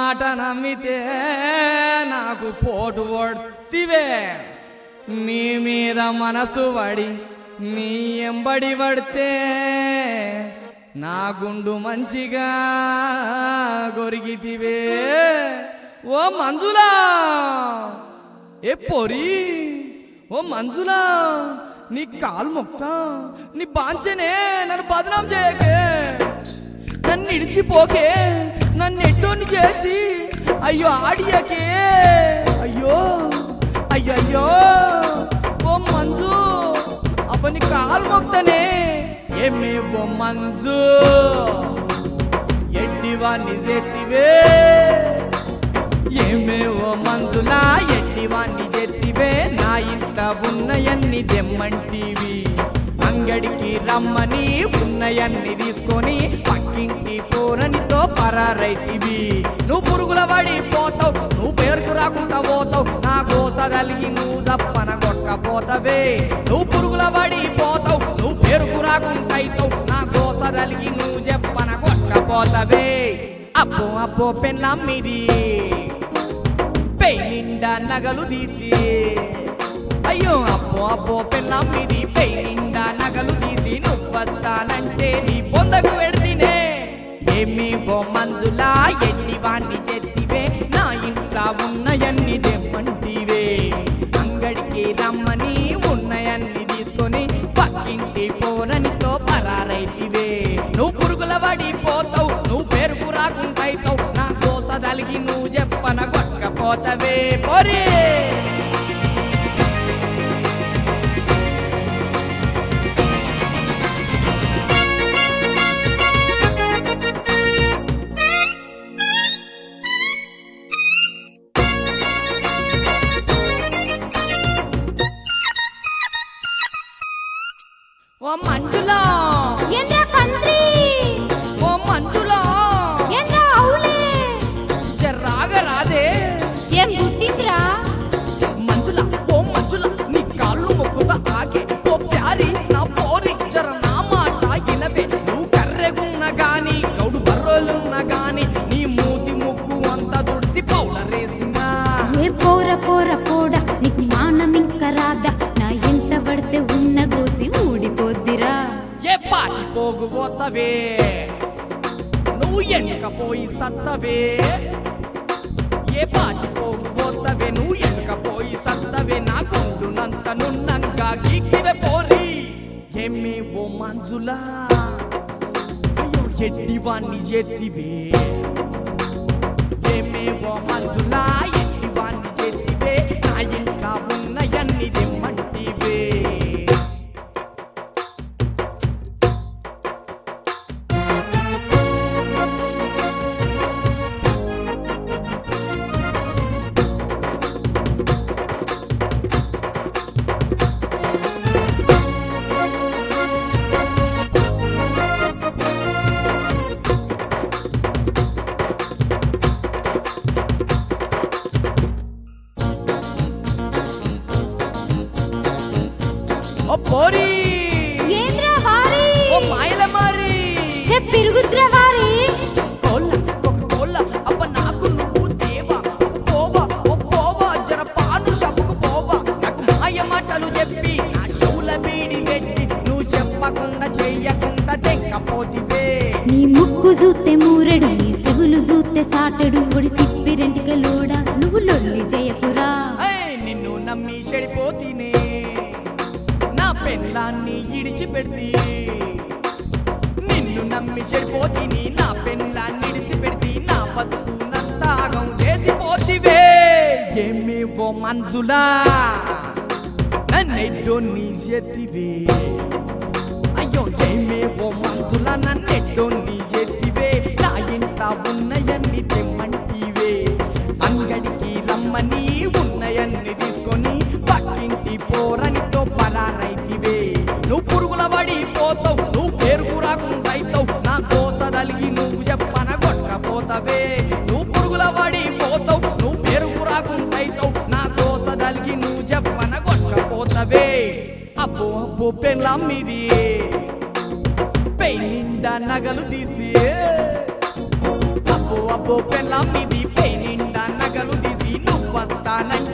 మాట నమ్మితే నాకు పోటు పడితివే నీ మీద మనసు పడి నీ ఎంబడి పడితే నా గుండు మంచిగా గొరిగితివే ఓ మంజులా ఏ పొరి ఓ మంజులా నీ కాలు మొక్తా నీ బాంచనే నన్ను బదనాం చేయకే నన్ను ఇడిచిపోకే నన్ను ఎడ్డోని చేసి అయ్యో ఆడియకే అయ్యో అయ్యో అయ్యో ఓ మంజు అప్ప నీ కాలు మొక్తనే ఏమే ఓ మంజు ఎడ్డివాణ్ణి చేతివే ఏమే ఓ మంజులా ఎడ్డివాణ్ణి చేతివే నా ఇంట ఉన్నయన్ని దెమ్మంటివి అంగడికి రమ్మని ఉన్నయన్ని తీసుకొని పక్కింటి కూరనితో పరారైతివి నువ్వు పురుగుల పడి పోతావు నువ్వు పేరుకు రాకుండా పోతావు నా గోస కలిగి నువ్వు జప్పన కొట్టపోతావే నువ్వు పురుగుల పడి పోతావు నువ్వు పేరుకు రాకుండా అవుతావు నా గోస కలిగి నువ్వు చెప్పన కొట్టపోతావే అబ్బో అబ్బో పెళ్ళమ్మిది పెయి నిండా నగలు తీసి అయ్యో అబ్బో అబ్బో పెళ్ళమ్మిది పెయి నిండా నగలు తీసి నువ్వస్తానంటే నీ పొందకు పెడితేనే ఏమి ఓ మంజులా ఎన్ని వాణ్ణి చెత్తివే నా ఇంట్లో ఉన్నయన్ని దెమ్మంటివే అంగడికి రమ్మని ఉన్నయన్ని తీసుకొని పక్కింటి పోరనితో పరారైతివే నువ్వు పురుగుల పడి పోతావు నువ్వు పేరుకు రాకుండా అవుతావు నా కోస తలిగి నువ్వు చెప్పన కొట్టకపోతావే పోరే ఓ మంజులా ఏంద్రా కంత్రి ఓ మంజులా ఏంద్రా అవులే జర్రాగ రాదే ఏం పుట్టిందిరా మంజుల ఓ మంజుల నీ కాళ్ళు మొక్కుతా ఆగే ఓ ప్యారి నా పోరి జర నా మాట ఇనవే నువ్వు కర్రెగున్న గాని గౌడు బర్రోలున్న గాని నీ మూతి ముక్కు అంతా దుడిసి పౌడరేసినా ఏ పోర పోర పోడ నీకు మానం ఇంకా రాదా నా ఎంట పడితే ఉన్న గోసి ఊడిపోద్దిరా ఏ పాటి పోగు పోతవే నువ్వు ఎనకపోయి సత్తవే ఏ పాటి పోగు పోతవే నువ్వు ఎనకపోయి సత్తవే నా గుండునంత నున్నంగా గీక్కివే పోరి ఏమి ఓ మంజులా అయ్యో ఎడ్డివాణ్ణి ఎత్తివే ఏమి ఓ మంజులా ఎడ్డివాణ్ణి ఎత్తివే నా ఇంట ఉన్నయన్ని దెమ్మంటివే ఓ పోరి ఏంద్రా వారి ఓ మాయల మారి చెప్పిరుగుద్రా వారి కోల్ల ఒక కోల్ల అబ్బ నాకు నువ్వు దేవా పోవా ఓ పోవా జర పాను షాపుకు పోవా నాకు మాయ మాటలు చెప్పి నా షౌల బీడి పెట్టి నువ్వు చెప్పకుండా చెయ్యకుండా తెంకపోతివే నీ ముక్కు చూస్తే మూరెడు నీ చెవులు చూస్తే సాటెడు ఒడి సిప్పి రెంటికలోడా నువ్వు లొల్లి జయపురా ఏయ్, నిన్ను నమ్మి చెడిపోతీనే నా పెళ్ళాన్ని ఇడిచి పెడితే నిన్ను నమ్మి చెడిపోతీని నా పెళ్ళాన్ని ఇడిచి పెడితే నా బతుకు నంతాగం చేసిపోతివే ఏమి ఓ మంజులా నన్నెడ్డో నీ చేతివే అయ్యో ఏమే ఓ మంజులా నన్నెడ్డో నీ చేతివే నా ఇంట ఉన్నయన్ని తెమ్మంటివే అంగడికి రమ్మని ఉన్నయన్ని తీసుకొని పక్కింటి పోరనితో పరారైతివే నువ్వు పురుగుల పడి పోతావు నువ్వు పేరుకు రాకుండా అవుతావు నా కోస తలిగి నువ్వు చెప్పన కొట్టపోతావే నువ్వు పురుగుల పడి పోతావు నువ్వు పేరుకు రాకుండా అవుతావు నా కోస తలిగి నువ్వు చెప్పన కొట్టపోతావే అబ్బో అబ్బో పెళ్ళమ్మిది పెయి నిండా నగలు తీసి అబ్బో అబ్బో పెళ్ళమ్మిది పెయి వస్తానంటే